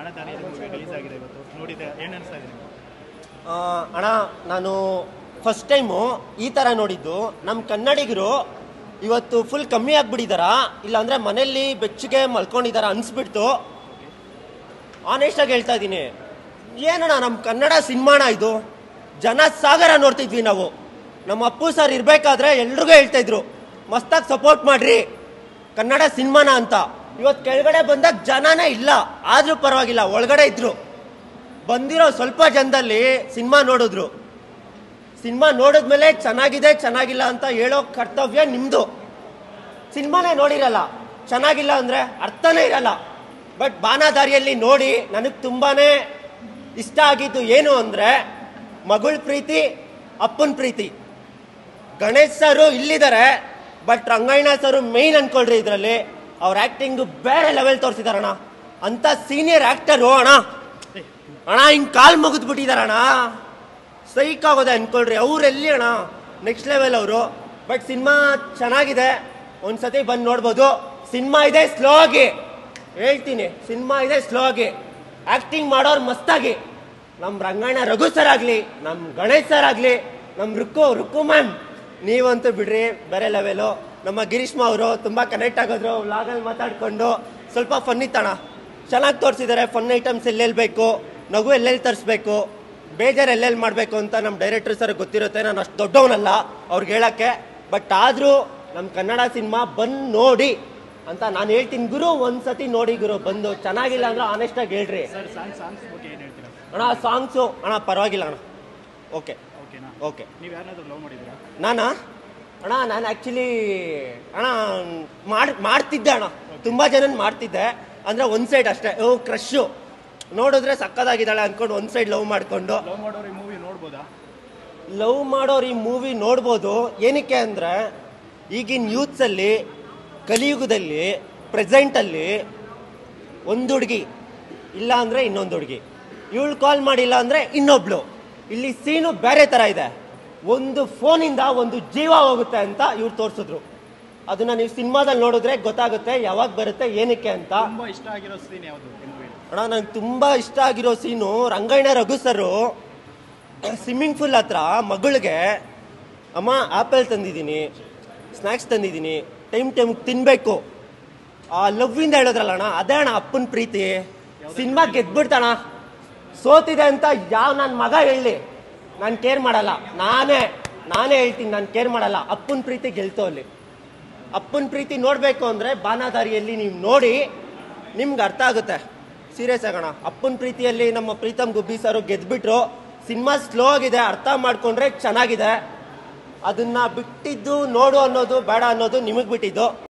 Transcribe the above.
ಬಾನದಾರಿ movie release ಆಗಿದೆ ಇವತ್ತು ನೋಡಿದ್ದೆ ಏನು ಅನಿಸ್ತಾ ಇದೆ ನಿಮ್ಗೆ? ಆ, ಅಣ್ಣ ನಾನು ಫಸ್ಟ್ ಟೈಮು ಈ ಥರ ನೋಡಿದ್ದು ನಮ್ಮ ಕನ್ನಡಿಗರು ಇವತ್ತು ಫುಲ್ ಕಮ್ಮಿ ಆಗ್ಬಿಟ್ಟಿದಾರಾ ಇಲ್ಲಾಂದ್ರೆ ಮನೆಯಲ್ಲಿ ಬೆಚ್ಚಗೆ ಮಲ್ಕೊಂಡಿದಾರ ಅನ್ಸ್ಬಿಡ್ತು ಆನೆಸ್ಟಾಗಿ ಹೇಳ್ತಾ ಇದ್ದೀನಿ ಏನಣ್ಣ ನಮ್ಮ ಕನ್ನಡ ಸಿನಿಮಾಣ ಇದು ಜನ ಸಾಗರ ನೋಡ್ತಿದ್ವಿ ನಾವು ನಮ್ಮ ಅಪ್ಪು ಸರ್ ಇರಬೇಕಾದ್ರೆ ಎಲ್ರಿಗೂ ಹೇಳ್ತಾ ಇದ್ರು ಮಸ್ತಾಗಿ ಸಪೋರ್ಟ್ ಮಾಡ್ರಿ ಕನ್ನಡ ಸಿನಿಮಾನ ಅಂತ ಇವತ್ತು ಕೆಳಗಡೆ ಬಂದಾಗ ಜನನೇ ಇಲ್ಲ ಆದ್ರೂ ಪರವಾಗಿಲ್ಲ ಒಳಗಡೆ ಇದ್ರು ಬಂದಿರೋ ಸ್ವಲ್ಪ ಜನದಲ್ಲಿ ಸಿನಿಮಾ ನೋಡಿದ್ರು ಸಿನಿಮಾ ನೋಡಿದ್ಮೇಲೆ ಚೆನ್ನಾಗಿದೆ ಚೆನ್ನಾಗಿಲ್ಲ ಅಂತ ಹೇಳೋ ಕರ್ತವ್ಯ ನಿಮ್ದು ಸಿನಿಮಾನೇ ನೋಡಿರಲ್ಲ ಚೆನ್ನಾಗಿಲ್ಲ ಅಂದ್ರೆ ಅರ್ಥನೇ ಇರಲ್ಲ ಬಟ್ ಬಾನಾದಾರಿಯಲ್ಲಿ ನೋಡಿ ನನಗೆ ತುಂಬಾನೇ ಇಷ್ಟ ಆಗಿದ್ದು ಏನು ಅಂದ್ರೆ ಮಗಳ ಪ್ರೀತಿ ಅಪ್ಪನ ಪ್ರೀತಿ ಗಣೇಶ್ ಸರು ಇಲ್ಲಿದ್ದಾರೆ ಬಟ್ ರಂಗಣ್ಣ ಸರು ಮೇಯ್ನ್ ಅನ್ಕೊಳ್ರಿ ಇದರಲ್ಲಿ ಅವ್ರ ಆಕ್ಟಿಂಗ್ ಬೇರೆ ಲೆವೆಲ್ ತೋರಿಸಿದಾರಣ ಅಂತ ಸೀನಿಯರ್ ಆಕ್ಟರು ಅಣ್ಣ ಅಣ್ಣ ಹಿಂಗ್ ಕಾಲ್ ಮುಗಿದ್ಬಿಟ್ಟಿದಾರಣ ಸೈಕ್ ಆಗೋದೆ ಅನ್ಕೊಳ್ರಿ ಅವ್ರು ಎಲ್ಲಿ ಅಣ್ಣ ನೆಕ್ಸ್ಟ್ ಲೆವೆಲ್ ಅವರು ಬಟ್ ಸಿನಿಮಾ ಚೆನ್ನಾಗಿದೆ ಒಂದ್ಸತಿ ಬಂದು ನೋಡ್ಬೋದು ಸಿನಿಮಾ ಇದೆ ಸ್ಲೋ ಆಗಿ ಹೇಳ್ತೀನಿ ಸಿನಿಮಾ ಇದೆ ಸ್ಲೋ ಆಗಿ ಆಕ್ಟಿಂಗ್ ಮಾಡೋರು ಮಸ್ತಾಗಿ ನಮ್ಮ ರಂಗಣ್ಣ ರಘು ಸರ್ ಆಗ್ಲಿ ನಮ್ಮ ಗಣೇಶ್ ಸರ್ ಆಗ್ಲಿ ನಮ್ಮ ರುಕ್ಕು ರುಕ್ಕು ಮ್ಯಾಮ್ ನೀವಂತೂ ಬಿಡ್ರಿ ಬೇರೆ ಲೆವೆಲು ನಮ್ಮ ಗಿರೀಶ್ಮ ಅವರು ತುಂಬಾ ಕನೆಕ್ಟ್ ಆಗೋದ್ರು ವ್ಲಾಗಲ್ಲಿ ಮಾತಾಡ್ಕೊಂಡು ಸ್ವಲ್ಪ ಫನ್ ಇತ್ತಣ ಚೆನ್ನಾಗಿ ತೋರಿಸಿದ್ದಾರೆ ಫನ್ ಐಟಮ್ಸ್ ಎಲ್ಲೆಲ್ಲಿ ಬೇಕು ನಗು ಎಲ್ಲೆಲ್ಲಿ ತರಿಸ್ಬೇಕು ಬೇಜಾರು ಎಲ್ಲೆಲ್ಲಿ ಮಾಡಬೇಕು ಅಂತ ನಮ್ಮ ಡೈರೆಕ್ಟರ್ ಸರ್ ಗೊತ್ತಿರುತ್ತೆ ನಾನು ಅಷ್ಟು ದೊಡ್ಡವನಲ್ಲ ಅವ್ರಿಗೆ ಹೇಳಕ್ಕೆ ಬಟ್ ಆದರೂ ನಮ್ಮ ಕನ್ನಡ ಸಿನಿಮಾ ಬಂದು ನೋಡಿ ಅಂತ ನಾನು ಹೇಳ್ತೀನಿ ಗುರು ಒಂದ್ಸತಿ ನೋಡಿ ಗುರು ಬಂದು ಚೆನ್ನಾಗಿಲ್ಲ ಅಂದ್ರೆ ಆನೆಸ್ಟಾಗಿ ಹೇಳ್ರಿ ಸರ್ ಸಾಂಗ್ ಸಾಂಗ್ಸ್ ಬಗ್ಗೆ ಏನು ಹೇಳ್ತೀರಾ ಅಣ್ಣ ಸಾಂಗ್ಸು ಅಣ್ಣ ಪರವಾಗಿಲ್ಲ ಅಣ್ಣ ಓಕೆ ಓಕೆನಾ ಓಕೆ ನೀವು ಯಾರನ್ನಾದ್ರೂ ಲವ್ ಮಾಡಿದ್ದೀರಾ ನಾನಾ ಅಣ್ಣ ನಾನು ಆ್ಯಕ್ಚುಲಿ ಅಣ್ಣ ಮಾಡ್ ಮಾಡ್ತಿದ್ದೆ ಅಣ್ಣ ತುಂಬ ಜನ ಮಾಡ್ತಿದ್ದೆ ಅಂದರೆ ಒಂದು ಸೈಡ್ ಅಷ್ಟೇ ಓ ಕ್ರಶ್ಶು ನೋಡಿದ್ರೆ ಸಕ್ಕದಾಗಿದ್ದಾಳೆ ಅಂದ್ಕೊಂಡು ಒಂದು ಸೈಡ್ ಲವ್ ಮಾಡಿಕೊಂಡು ಲವ್ ಮಾಡೋರು ಈ ಮೂವಿ ನೋಡ್ಬೋದಾ ಲವ್ ಮಾಡೋರು ಈ ಮೂವಿ ನೋಡ್ಬೋದು ಏನಕ್ಕೆ ಅಂದರೆ ಈಗಿನ ಯೂತ್ಸಲ್ಲಿ ಕಲಿಯುಗದಲ್ಲಿ ಪ್ರೆಸೆಂಟಲ್ಲಿ ಒಂದು ಹುಡುಗಿ ಇಲ್ಲ ಅಂದರೆ ಇನ್ನೊಂದು ಹುಡುಗಿ ಇವಳು ಕಾಲ್ ಮಾಡಿಲ್ಲ ಅಂದರೆ ಇನ್ನೊಬ್ಳು ಇಲ್ಲಿ ಸೀನು ಬೇರೆ ಥರ ಇದೆ ಒಂದು ಫೋನಿಂದ ಒಂದು ಜೀವ ಹೋಗುತ್ತೆ ಅಂತ ಇವ್ರು ತೋರಿಸಿದ್ರು ಅದನ್ನ ನೀವು ಸಿನಿಮಾದಲ್ಲಿ ನೋಡಿದ್ರೆ ಗೊತ್ತಾಗುತ್ತೆ ಯಾವಾಗ ಬರುತ್ತೆ ಏನಕ್ಕೆ ಅಂತ ತುಂಬ ಇಷ್ಟ ಆಗಿರೋ ಸೀನ್ ಯಾವುದು ಈ ಮೂವಿ ಅಣ್ಣ ನಂಗೆ ತುಂಬ ಇಷ್ಟ ಆಗಿರೋ scene Ranganna Raghu sir swimming pool ಹತ್ರ ಮಗಳಿಗೆ ಅಮ್ಮ ಆಪಲ್ ತಂದಿದ್ದೀನಿ ಸ್ನ್ಯಾಕ್ಸ್ ತಂದಿದ್ದೀನಿ ಟೈಮ್ ಟೈಮ್ ತಿನ್ಬೇಕು ಆ ಲವ್ವಿಂದ ಹೇಳಿದ್ರಲ್ಲ ಅಣ್ಣ ಅದೇ ಅಣ್ಣ ಅಪ್ಪನ ಪ್ರೀತಿ ಸಿನಿಮಾ ಗೆದ್ಬಿಡ್ತಾಣ ಸೋತಿದೆ ಅಂತ ಯಾವ ನನ್ನ ಮಗ ಹೇಳಿ ನಾನು ಕೇರ್ ಮಾಡಲ್ಲ ನಾನೇ ನಾನೇ ಹೇಳ್ತೀನಿ ನಾನು ಕೇರ್ ಮಾಡಲ್ಲ ಅಪ್ಪನ ಪ್ರೀತಿ ಗೆಲ್ತು ಅಲ್ಲಿ ಅಪ್ಪನ ಪ್ರೀತಿ ನೋಡಬೇಕು ಅಂದರೆ ಬಾನಾದಾರಿಯಲ್ಲಿ ನೀವು ನೋಡಿ ನಿಮ್ಗೆ ಅರ್ಥ ಆಗುತ್ತೆ ಸೀರಿಯಸ್ ಆಗೋಣ ಅಪ್ಪನ ಪ್ರೀತಿಯಲ್ಲಿ ನಮ್ಮ ಪ್ರೀತಮ್ ಗುಬ್ಬಿ ಸರು ಗೆದ್ಬಿಟ್ರು ಸಿನಿಮಾ ಸ್ಲೋ ಆಗಿದೆ ಅರ್ಥ ಮಾಡ್ಕೊಂಡ್ರೆ ಚೆನ್ನಾಗಿದೆ ಅದನ್ನ ಬಿಟ್ಟಿದ್ದು ನೋಡು ಅನ್ನೋದು ಬೇಡ ಅನ್ನೋದು ನಿಮಗೆ ಬಿಟ್ಟಿದ್ದು